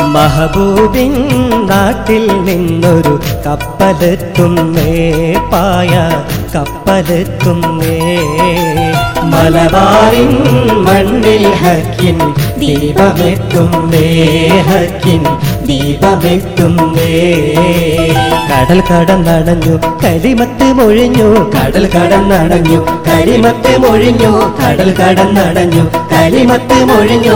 മഹബൂബിൻ നാട്ടിൽ നിന്നൊരു കപ്പലെത്തുന്നേ പായ കപ്പലെത്തുന്നേ മലബാറിൻ മണ്ണിൽ ഹക്കിൻ ദീപമെത്തുന്നേ ഹക്കിൻ ദീപമെത്തുന്നേ കടൽ കടന്നടഞ്ഞു കരിമത്ത് മൊഴിഞ്ഞു കടൽ കടന്നടഞ്ഞു കരിമത്ത് മൊഴിഞ്ഞു കടൽ കടന്നടഞ്ഞു കരിമത്ത് മൊഴിഞ്ഞു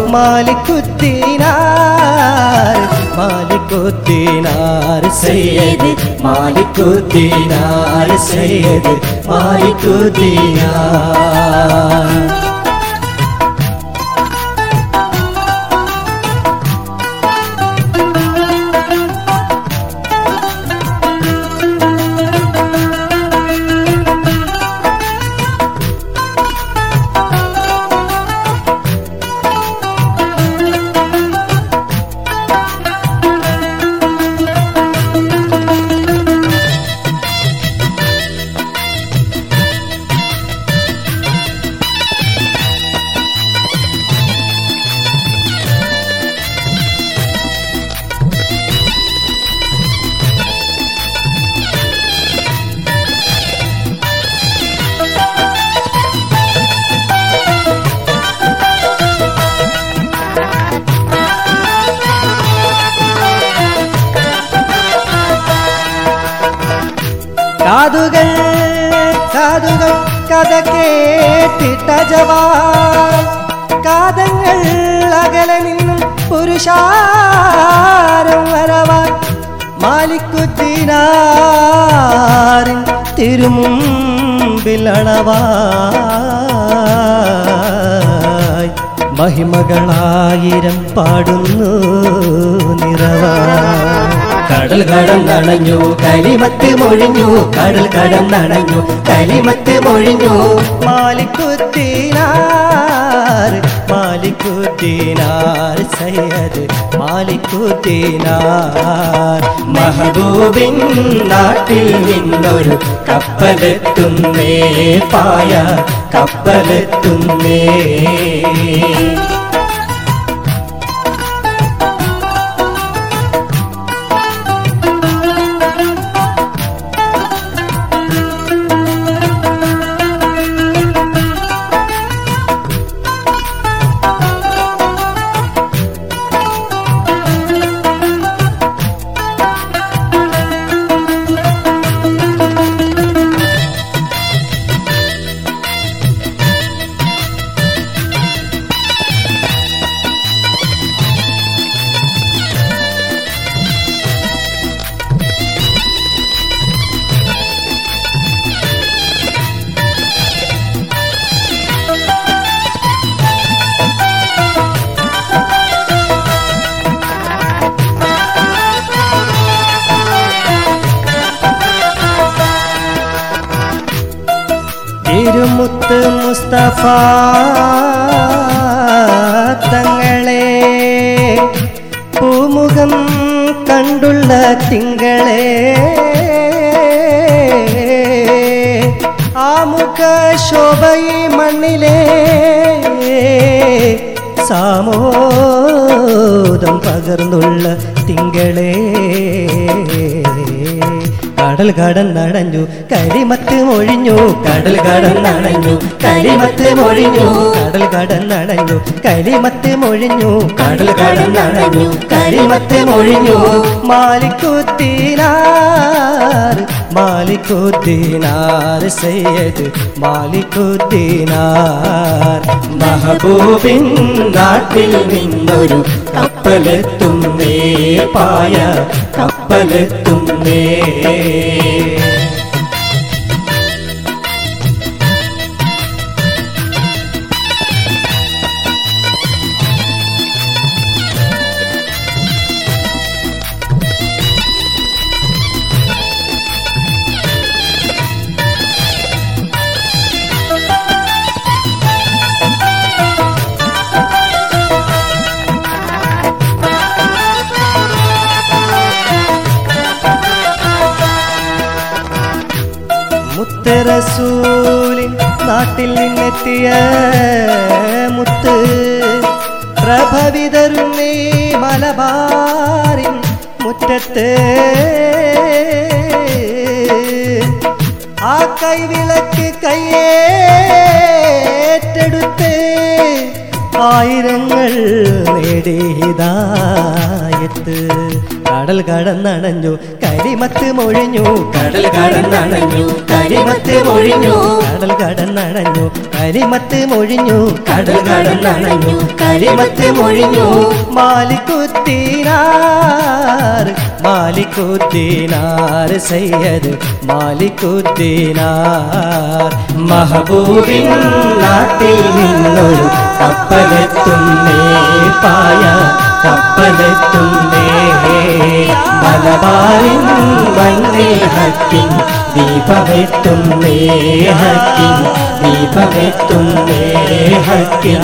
മാലിക്കുത്തിനാർ മാലിക്കുത്തിനാർ സയ്യദ് മാലിക്കുത്തിനാർ സയ്യദ് മാലിക്കുത്തിനാർ കാതുകൾ കാതുകൾ കഥ കേട്ടിട്ട ജവാൻ കാതങ്ങൾ അകലെ നിന്നും പുരുഷാരം വരവാൻ മാലിക്കുത്തിനാറിൻ തിരുമുമ്പിലണവായി മഹിമകളായിരം പാടുന്നു നിറവാ കടൽ കടന്നണഞ്ഞു കരിമത്ത് മൊഴിഞ്ഞു കടൽ കടന്നണഞ്ഞു കരിമത്ത് മൊഴിഞ്ഞു മാലിക്കുത്തിനാർ മാലിക്കുത്തിനാർ സയ്യദ് മാലിക്കുത്തിനാർ മഹബൂബിൻ നാട്ടിൽ നിന്നൊരു കപ്പലെത്തുന്നേ പായ കപ്പലെത്തുന്നേ തിരുമുത്ത് മുസ്തഫ തങ്ങളെ പൂമുഖം കണ്ടുള്ള തിങ്കളെ ആമുഖ ശോഭയി മണ്ണിലെ സാമോദം പകർന്നുള്ള തിങ്കളെ കടൽ കടന്നടഞ്ഞു കരിമത്ത് മൊഴിഞ്ഞു കടൽ കടന്നടഞ്ഞു കരിമത്ത് മൊഴിഞ്ഞു കടൽ കടന്നടഞ്ഞു കരിമത്ത് മൊഴിഞ്ഞു കടൽ കടന്നടഞ്ഞു കരിമത്ത് മൊഴിഞ്ഞു മാലിക്കുത്തിനാർ മാലിക്കുത്തിനാർ സയ്യദ് മാലിക്കുത്തിനാർ മഹബൂബിൻ നാട്ടിൽ നിന്നൊരു കപ്പലെത്തുന്നേ പായ കപ്പലെത്തുന്നേ മുത്തറസൂലിൻ നാട്ടിൽ നിന്നെത്തിയ മുത്ത് പ്രഭവിതരുന്നേ മലബാറിൽ മലബാറിൻ മുറ്റത്ത് ആ കൈവിളക്ക് കയ്യേറ്റെടുത്ത് ആയിരങ്ങൾ നേടിയതായത്ത് കടൽ കടന്നണഞ്ഞു കരിമത്ത് മൊഴിഞ്ഞു കടൽ കടന്നണഞ്ഞു കരിമത്ത് മൊഴിഞ്ഞു കടൽ കടന്നണഞ്ഞു കരിമത്ത് മൊഴിഞ്ഞു കടൽ കടന്നണഞ്ഞു കരിമത്ത് മൊഴിഞ്ഞു മാലിക്കുദ്ദീനാർ മാലിക്കുദ്ദീനാർ സയ്യദ് മാലിക്കുദ്ദീനാർ മഹബൂബിൻ നാട്ടിൽ നിന്നൊരു കപ്പലെത്തുന്നേ പായ കപ്പലെത്തുന്നേ മലബാറിൻ മണ്ണിൽ ഹക്കിൻ ദീപമെത്തുന്നേ ഹക്കിൻ ദീപമെത്തുന്നേ ഹക്കിൻ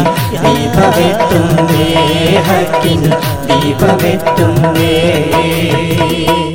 ദീപമെത്തുന്നേ ഹക്കിൻ ദീപമെത്തുന്നേ